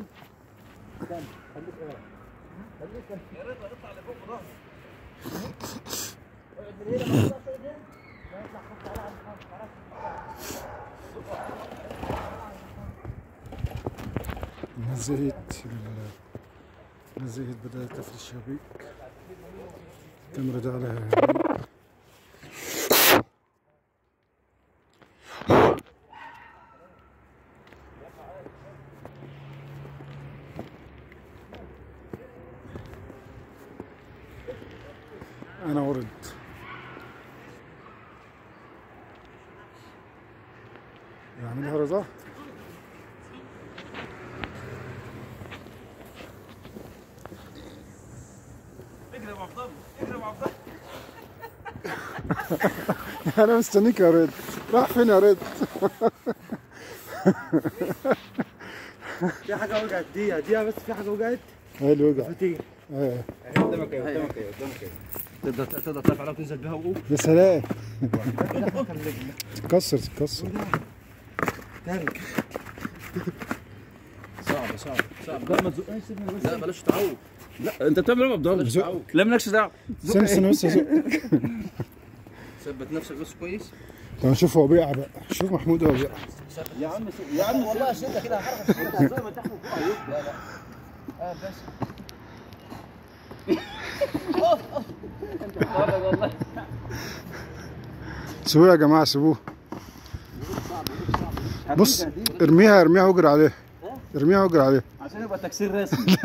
نزهت نزهت بدأت تفرش الشبيك تمرد عليها أنا ورد يعملها رضا اجري يا ابو عبد الله اجري يا ابو عبد الله أنا مستنيك يا رد راح فين يا رد في حاجه وقعت دي دي بس في حاجه وقعت هاي اللي وقع بتيجي إيه. قدامك ايه قدامك ايه قدامك ايه تقدر تقدر ترفع عليها وتنزل بها وقوم يا سلام تتكسر تتكسر صعبه صعبه صعبه لا ما تزقهاش لا بلاش تعوق لا انت بتعمل ايه يا عبد الله زق. تعوق لا مالكش دعوه استنى استنى بس أزق. ثبت نفسك بس كويس طب نشوف هو بيقع بقى شوف محمود هو بيقع يا عم يا عم والله شده كده هحرك الشده زي ما تحت فوق لا لا اه بس والله سيبوه يا جماعة سيبوه بص ارميها ارميها واجري عليها ارميها واجري عليها عشان يبقى تكسير رسمي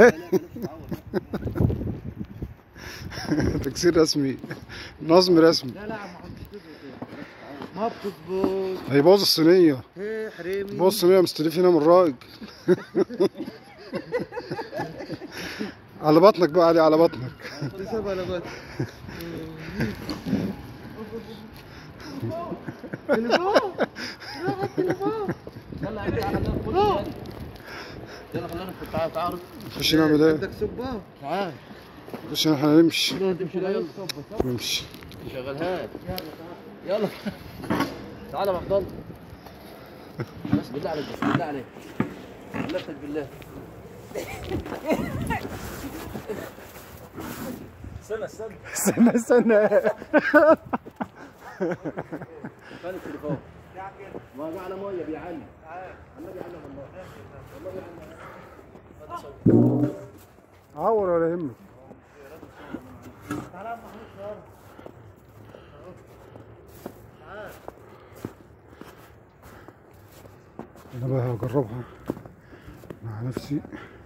تكسير رسمي نظم رسمي لا لا يا عم مش تظبط ما بتظبط هيبوظ الصينية ايه حريمي بوظ الصينية مستلفين من الراجل على بطنك بقى علي على بطنك تسيبها لغايه يلا يا جدع خلينا نخش يلا خلينا ندخل تعال تعال نخش نعمل ايه؟ عندك سبه تعال نخش احنا نمشي لا تمشي لا يلا نمشي شغلها يلا تعال يا عبد الله بس بالله عليك بس بالله عليك حلفتك بالله استنى استنى استنى استنى فين التليفون ما معنا ميه بيعلم النبي علم الله عور ولا يهمك انا بقى هجربها مع نفسي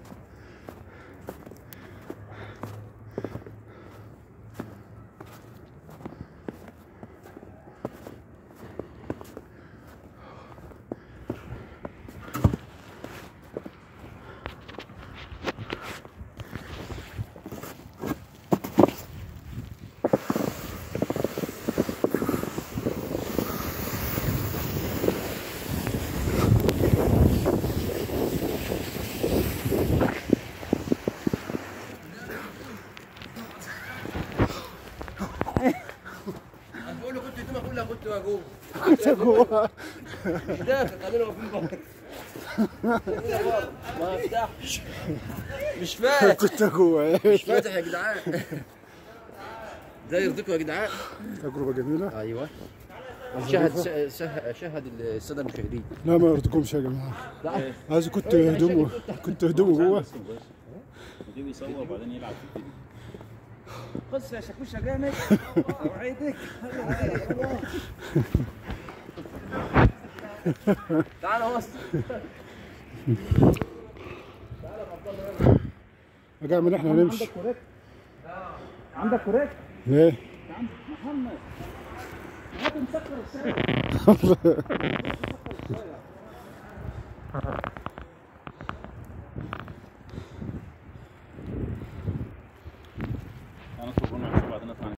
انا بقول له كنت هتما كلها كنت موجود كنت جوه مش داخل خلينا واقفين بره ما افتحش مش فاتح كنت جوه مش فاتح يا جدعان ده يرضيكم يا جدعان تجربة جميلة ايوه شهد شهد شهد الساده المشاهدين لا ما يرضيكمش يا جماعة لا عايز كنت هدومه كنت هدومه جوه يجي يصور وبعدين يلعب في الفيديو خش يا شاكوشه جامد اوعدك تعالى بص اجي اعمل احنا نمشي عندك كوريك ليه؟ محمد هات مسكر الشارع